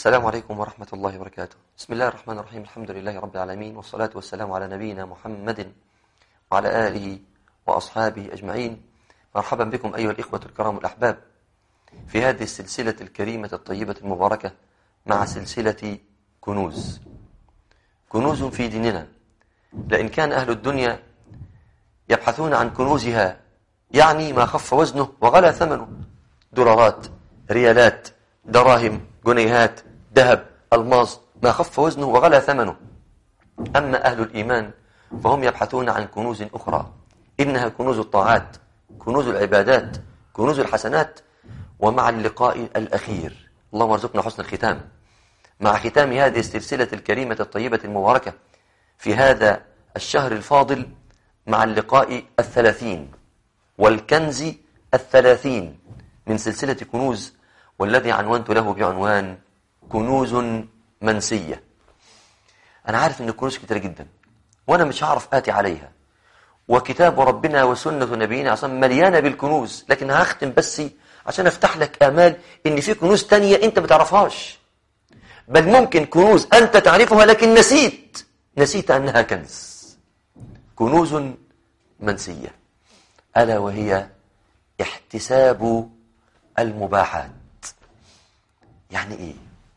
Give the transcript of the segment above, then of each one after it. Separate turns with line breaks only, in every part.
السلام عليكم ورحمة الله وبركاته بسم الله الرحمن الرحيم الحمد لله رب العالمين والصلاة والسلام على نبينا محمد وعلى آله وأصحابه أجمعين مرحبا بكم أيها الإخوة الكرام الأحباب في هذه السلسلة الكريمة الطيبة المباركة مع سلسلة كنوز كنوز في ديننا لأن كان أهل الدنيا يبحثون عن كنوزها يعني ما خف وزنه وغلا ثمنه دولارات ريالات دراهم جنيهات ذهب الماس ما خف وزنه وغلا ثمنه أما أهل الإيمان فهم يبحثون عن كنوز أخرى إنها كنوز الطاعات كنوز العبادات كنوز الحسنات ومع اللقاء الأخير اللهم ارزقنا حسن الختام مع ختام هذه السلسلة الكريمة الطيبة المباركة في هذا الشهر الفاضل مع اللقاء الثلاثين والكنز الثلاثين من سلسلة كنوز والذي عنونت له بعنوان كنوز منسية أنا عارف أن الكنوز كتير جدا وأنا مش هعرف آتي عليها وكتاب ربنا وسنة نبينا عصام مليانة بالكنوز لكن هختم بس عشان أفتح لك آمال إن في كنوز تانية أنت ما تعرفهاش بل ممكن كنوز أنت تعرفها لكن نسيت نسيت أنها كنز كنوز منسية ألا وهي احتساب المباحات يعني ايه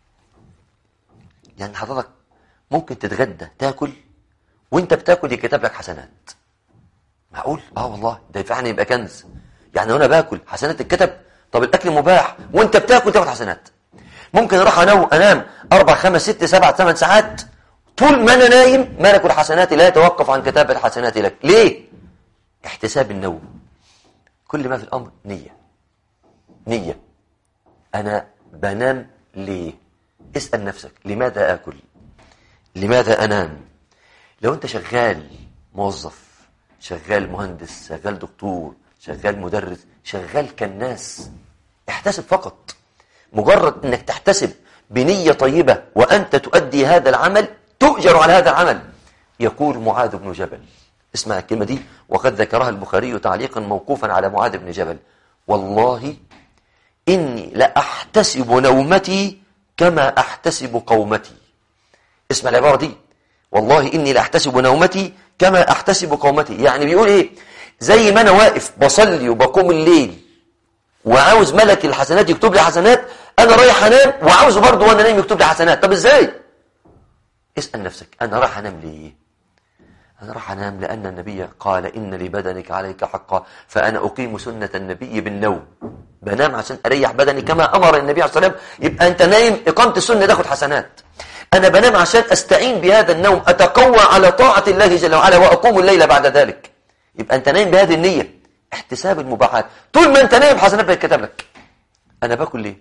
يعني حضرتك ممكن تتغدى تاكل وانت بتاكل يكتب لك حسنات معقول اه والله ده فعلا يبقى كنز يعني وانا باكل حسنات الكتب طب الاكل مباح وانت بتاكل تاخد حسنات ممكن اروح انام انام اربع خمس ست سبع ثمان ساعات طول ما انا نايم ما اكل حسناتي لا يتوقف عن كتابه حسناتي لك ليه احتساب النوم كل ما في الامر نيه نيه انا بنام ليه اسال نفسك لماذا اكل لماذا انام لو انت شغال موظف شغال مهندس شغال دكتور شغال مدرس شغال كالناس احتسب فقط مجرد انك تحتسب بنية طيبة وانت تؤدي هذا العمل تؤجر على هذا العمل يقول معاذ بن جبل اسمع الكلمة دي وقد ذكرها البخاري تعليقا موقوفا على معاذ بن جبل والله إني لأحتسب نومتي كما أحتسب قومتي اسمع العبارة دي والله إني لأحتسب نومتي كما أحتسب قومتي يعني بيقول إيه زي ما أنا واقف بصلي وبقوم الليل وعاوز ملك الحسنات يكتب لي حسنات أنا رايح أنام وعاوزه برضه وأنا نايم يكتب لي حسنات طب إزاي اسأل نفسك أنا رايح أنام ليه أنا راح أنام لأن النبي قال إن لبدنك عليك حقا فأنا أقيم سنة النبي بالنوم بنام عشان أريح بدني كما أمر النبي عليه الصلاة والسلام يبقى أنت نايم إقامة السنة تاخد حسنات أنا بنام عشان أستعين بهذا النوم أتقوى على طاعة الله جل وعلا وأقوم الليل بعد ذلك يبقى أنت نايم بهذه النية احتساب المباحات طول ما أنت نايم حسنات بيتكتب لك أنا باكل ليه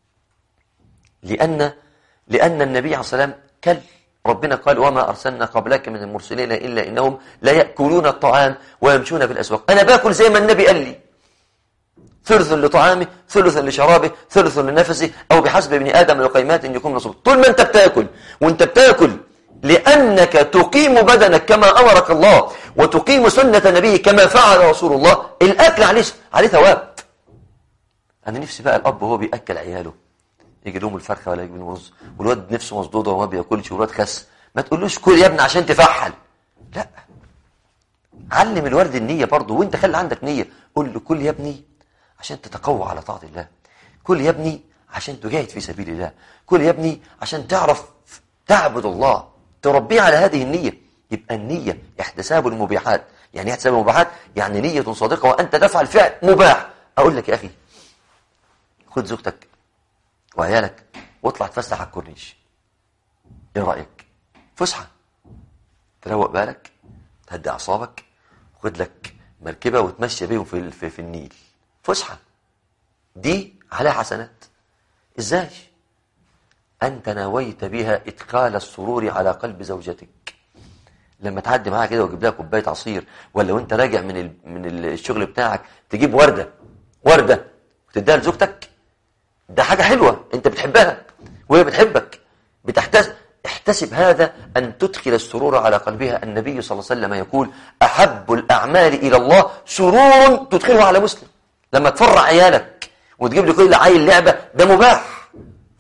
لأن لأن النبي عليه الصلاة والسلام كل ربنا قال وما أرسلنا قبلك من المرسلين إلا إنهم لا يأكلون الطعام ويمشون في الأسواق أنا باكل زي ما النبي قال لي ثلث لطعامه ثلث لشرابه ثلث لنفسه أو بحسب ابن آدم لقيمات يكون نصب طول ما أنت بتاكل وأنت بتاكل لأنك تقيم بدنك كما أمرك الله وتقيم سنة نبيه كما فعل رسول الله الأكل عليه عليه ثواب أنا نفسي بقى الأب وهو بيأكل عياله يجي لهم الفرخه ولا يجي لهم رز والواد نفسه مصدوده وما بياكلش والواد خس ما تقولوش كل يا ابني عشان تفحل لا علم الولد النيه برضه وانت خلي عندك نيه قول له كل يا ابني عشان تتقوى على طاعه الله كل يا ابني عشان تجاهد في سبيل الله كل يا ابني عشان تعرف تعبد الله تربيه على هذه النيه يبقى النيه احتساب المبيحات يعني ايه احتساب المبيحات يعني نيه صادقه وانت تفعل فعل مباح اقول لك يا اخي خد زوجتك وعيالك واطلع تفسح على الكورنيش ايه رايك فسحه تروق بالك تهدي اعصابك خد لك مركبه وتمشي بيهم في في, في النيل فسحه دي عليها حسنات ازاي انت نويت بها ادخال السرور على قلب زوجتك لما تعدي معاها كده وتجيب لها كوبايه عصير ولا وانت راجع من ال... من الشغل بتاعك تجيب ورده ورده وتديها لزوجتك ده حاجة حلوة انت بتحبها وهي بتحبك بتحتسب احتسب هذا أن تدخل السرور على قلبها النبي صلى الله عليه وسلم يقول أحب الأعمال إلى الله سرور تدخله على مسلم لما تفرع عيالك وتجيب لكل عيل لعبة ده مباح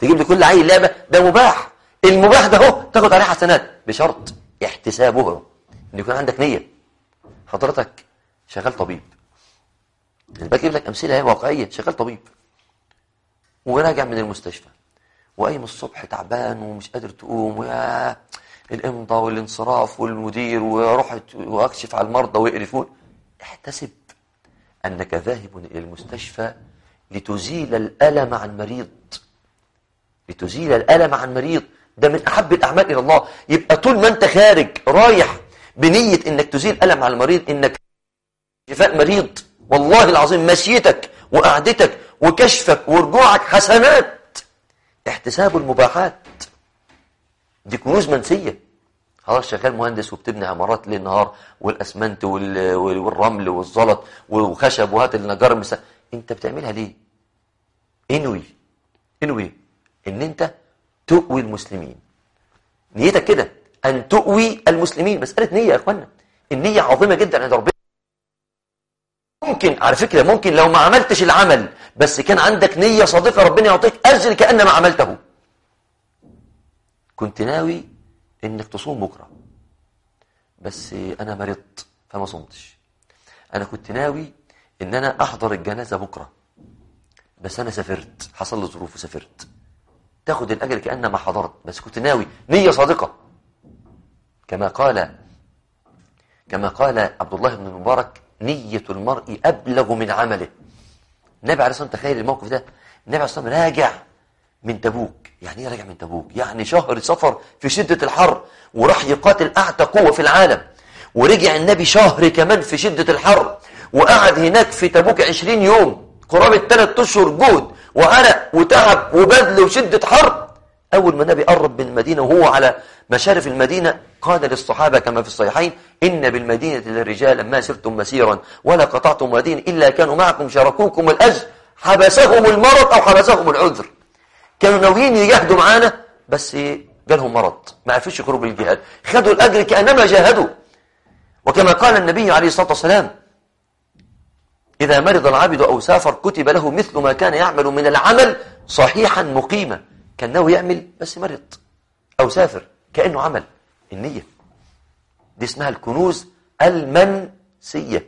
تجيب لي كل عيل لعبة ده مباح المباح ده هو تاخد عليه حسنات بشرط احتسابه ان يكون عندك نية حضرتك شغال طبيب انا بجيب لك امثله هي واقعيه شغال طبيب وراجع من المستشفى وقايم الصبح تعبان ومش قادر تقوم ويا الامضاء والانصراف والمدير واروح واكشف على المرضى ويقرفون احتسب انك ذاهب الى المستشفى لتزيل الالم عن مريض لتزيل الالم عن مريض ده من احب الاعمال الى الله يبقى طول ما انت خارج رايح بنيه انك تزيل الم عن المريض انك شفاء مريض والله العظيم مشيتك وقعدتك وكشفك ورجوعك حسنات احتساب المباحات دي كنوز منسية خلاص شغال مهندس وبتبني عمارات ليل نهار والاسمنت وال- والرمل والزلط وخشب وهات النجار المسا انت بتعملها ليه انوي انوي ان انت تؤوي المسلمين نيتك كده ان تؤوي المسلمين مسألة نية يا اخوانا النية عظيمة جدا عند ربنا ممكن على فكرة ممكن لو ما عملتش العمل بس كان عندك نية صادقة ربنا يعطيك أجر كأنما عملته كنت ناوي إنك تصوم بكرة بس أنا مرضت فما صمتش أنا كنت ناوي إن أنا أحضر الجنازة بكرة بس أنا سافرت حصل لي ظروف وسافرت تاخد الأجر كأنما حضرت بس كنت ناوي نية صادقة كما قال كما قال عبد الله بن المبارك نية المرء أبلغ من عمله النبي عليه الصلاة والسلام تخيل الموقف ده النبي عليه الصلاة والسلام راجع من تبوك يعني ايه راجع من تبوك يعني شهر سفر في شدة الحر وراح يقاتل أعتى قوة في العالم ورجع النبي شهر كمان في شدة الحر وقعد هناك في تبوك عشرين يوم قرابة ثلاث أشهر جهد وعرق وتعب وبذل وشدة حر أول ما النبي قرب من المدينة وهو على مشارف المدينة قال للصحابة كما في الصحيحين إن بالمدينة للرجال ما سرتم مسيرا ولا قطعتم وادين إلا كانوا معكم شاركوكم الأجر حبسهم المرض أو حبسهم العذر كانوا ناويين يجاهدوا معانا بس جالهم مرض ما عرفوش يخرجوا للجهاد خدوا الأجر كأنما جاهدوا وكما قال النبي عليه الصلاة والسلام إذا مرض العبد أو سافر كتب له مثل ما كان يعمل من العمل صحيحا مقيما كان ناوي يعمل بس مرض أو سافر كأنه عمل النية دي اسمها الكنوز المنسية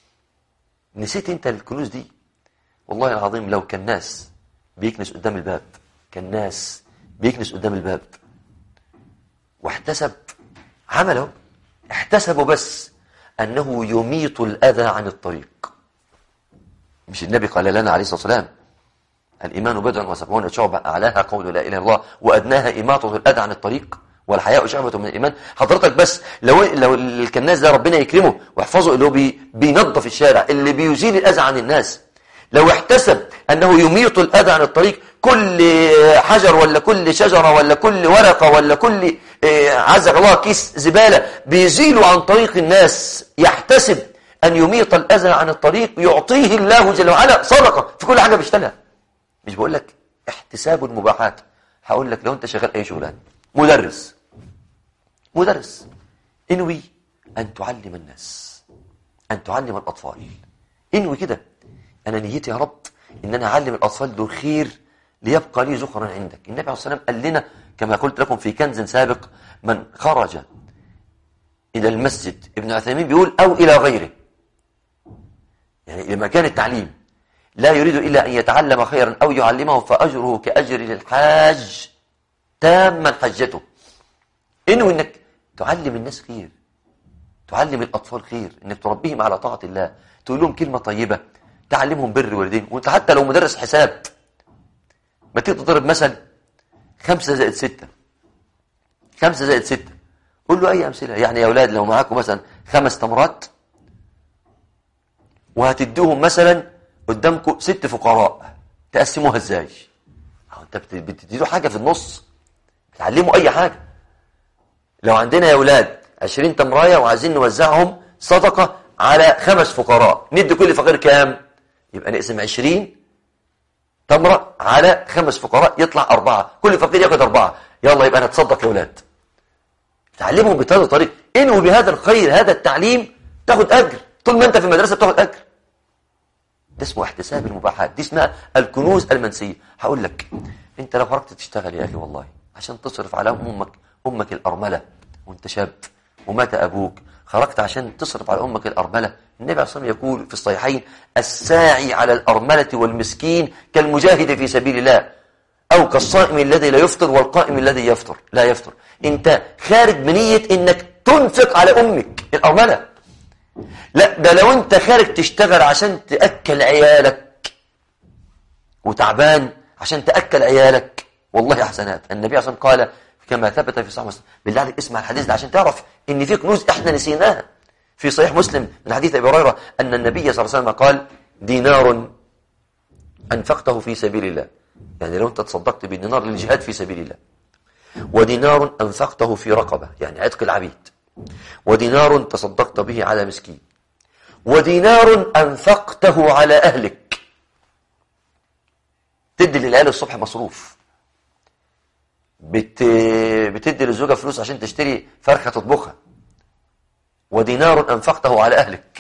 نسيت انت الكنوز دي والله العظيم لو كان ناس بيكنس قدام الباب كان ناس بيكنس قدام الباب واحتسب عمله احتسبوا بس أنه يميط الأذى عن الطريق مش النبي قال لنا عليه الصلاة والسلام الإيمان بضع وسبعون شعبة أعلاها قول لا إله إلا الله وأدناها إماطة الأذى عن الطريق والحياء شعبة من الإيمان حضرتك بس لو لو الكناس ده ربنا يكرمه ويحفظه اللي هو بي بينظف الشارع اللي بيزيل الأذى عن الناس لو احتسب أنه يميط الأذى عن الطريق كل حجر ولا كل شجرة ولا كل ورقة ولا كل عزق الله كيس زبالة بيزيله عن طريق الناس يحتسب أن يميط الأذى عن الطريق يعطيه الله جل وعلا صدقة في كل حاجة بيشتغلها مش بقول لك احتساب المباحات هقول لك لو انت شغال اي شغلانه مدرس مدرس انوي ان تعلم الناس ان تعلم الاطفال انوي كده انا نيتي يا رب ان انا اعلم الاطفال دول خير ليبقى لي ذخرا عندك النبي عليه الصلاه والسلام قال لنا كما قلت لكم في كنز سابق من خرج الى المسجد ابن عثيمين بيقول او الى غيره يعني لمكان التعليم لا يريد إلا أن يتعلم خيرا أو يعلمه فأجره كأجر للحاج تاما حجته إنه إنك تعلم الناس خير تعلم الأطفال خير إنك تربيهم على طاعة الله تقول لهم كلمة طيبة تعلمهم بر والدين وانت حتى لو مدرس حساب ما تيجي تضرب مثل خمسة زائد ستة خمسة زائد ستة قول له أي أمثلة يعني يا أولاد لو معاكم مثلا خمس تمرات وهتدوهم مثلا قدامكم ست فقراء تقسموها ازاي انت بتديله حاجه في النص بتعلموا اي حاجه لو عندنا يا اولاد 20 تمرايه وعايزين نوزعهم صدقه على خمس فقراء ندي كل فقير كام يبقى نقسم 20 تمره على خمس فقراء يطلع اربعه كل فقير ياخد اربعه يلا يبقى نتصدق يا اولاد تعلمهم بهذا الطريق انوي بهذا الخير هذا التعليم تاخد اجر طول ما انت في المدرسه بتاخد اجر ده اسمه احتساب المباحات دي اسمها الكنوز المنسية هقول لك انت لو خرجت تشتغل يا اخي والله عشان تصرف على امك امك الارمله وانت شاب ومات ابوك خرجت عشان تصرف على امك الارمله النبي عليه الصلاه والسلام يقول في الصحيحين الساعي على الارمله والمسكين كالمجاهد في سبيل الله او كالصائم الذي لا يفطر والقائم الذي يفطر لا يفطر انت خارج بنيه انك تنفق على امك الارمله لا ده لو انت خارج تشتغل عشان تاكل عيالك وتعبان عشان تاكل عيالك والله حسنات النبي عليه الصلاه والسلام قال كما ثبت في صحيح مسلم بالله عليك اسمع الحديث ده عشان تعرف ان في كنوز احنا نسيناها في صحيح مسلم من حديث ابي هريره ان النبي صلى الله عليه وسلم قال دينار انفقته في سبيل الله يعني لو انت تصدقت بدينار للجهاد في سبيل الله ودينار انفقته في رقبه يعني عتق العبيد ودينار تصدقت به على مسكين ودينار انفقته على اهلك تدي للعيال الصبح مصروف بت... بتدي للزوجة فلوس عشان تشتري فرخة تطبخها ودينار أنفقته على أهلك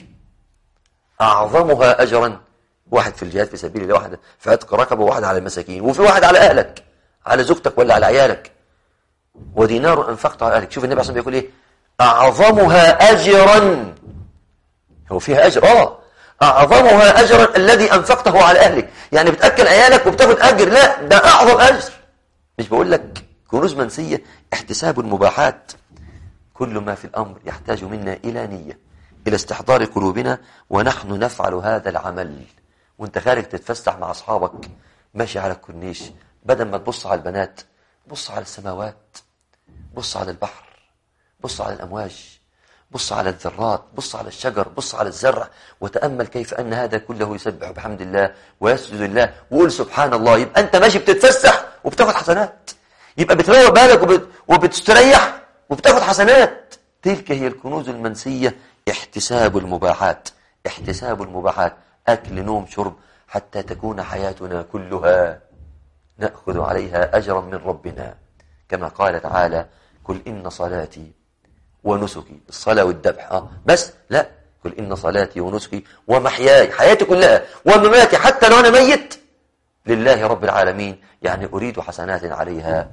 أعظمها أجرا واحد في الجهاد في سبيل الله واحد في عتق رقبة وواحد على المساكين وفي واحد على أهلك على زوجتك ولا على عيالك ودينار أنفقته على أهلك شوف النبي عليه الصلاة والسلام بيقول إيه أعظمها أجرا هو فيها أجر آه أعظمها أجرا الذي أنفقته على أهلك يعني بتأكل عيالك وبتاخد أجر لا ده أعظم أجر مش بقول لك كنوز منسية احتساب المباحات كل ما في الأمر يحتاج منا إلى نية إلى استحضار قلوبنا ونحن نفعل هذا العمل وانت خارج تتفسح مع أصحابك ماشي على الكورنيش بدل ما تبص على البنات بص على السماوات بص على البحر بص على الأمواج بص على الذرات بص على الشجر بص على الزرع وتأمل كيف أن هذا كله يسبح بحمد الله ويسجد الله وقول سبحان الله يبقى أنت ماشي بتتفسح وبتاخد حسنات يبقى بتروق بالك وبت... وبتستريح وبتاخد حسنات تلك هي الكنوز المنسية احتساب المباحات احتساب المباحات أكل نوم شرب حتى تكون حياتنا كلها نأخذ عليها أجرا من ربنا كما قال تعالى قل إن صلاتي ونسكي الصلاة والذبح آه. بس لا قل إن صلاتي ونسكي ومحياي حياتي كلها ومماتي حتى لو أنا ميت لله رب العالمين يعني أريد حسنات عليها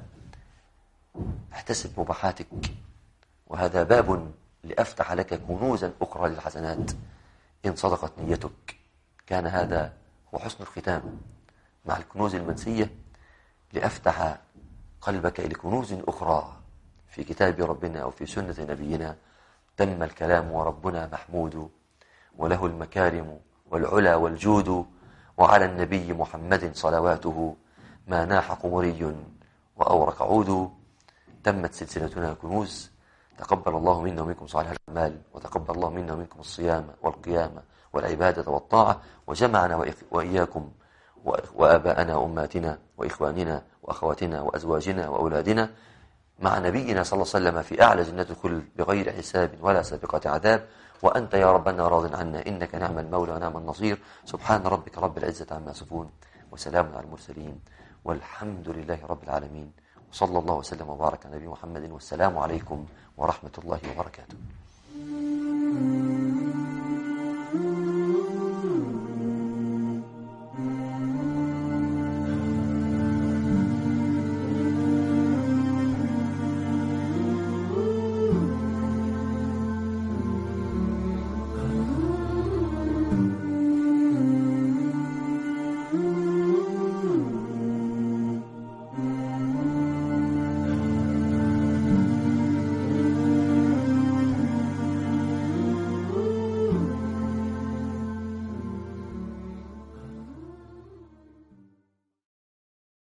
احتسب مباحاتك وهذا باب لأفتح لك كنوزا أخرى للحسنات إن صدقت نيتك كان هذا هو حسن الختام مع الكنوز المنسية لأفتح قلبك إلى كنوز أخرى في كتاب ربنا أو في سنة نبينا تم الكلام وربنا محمود وله المكارم والعلا والجود وعلى النبي محمد صلواته ما ناح قمري وأورق عود تمت سلسلتنا كنوز تقبل الله منا ومنكم صالح الأعمال وتقبل الله منا ومنكم الصيام والقيام والعبادة والطاعة وجمعنا وإياكم وآباءنا وأماتنا وإخواننا وأخواتنا وأزواجنا وأولادنا مع نبينا صلى الله عليه وسلم في أعلى جنة الخلد بغير حساب ولا سابقة عذاب وأنت يا ربنا راض عنا إنك نعم المولى ونعم النصير سبحان ربك رب العزة عما يصفون وسلام على المرسلين والحمد لله رب العالمين وصلى الله وسلم وبارك على نبي محمد والسلام عليكم ورحمة الله وبركاته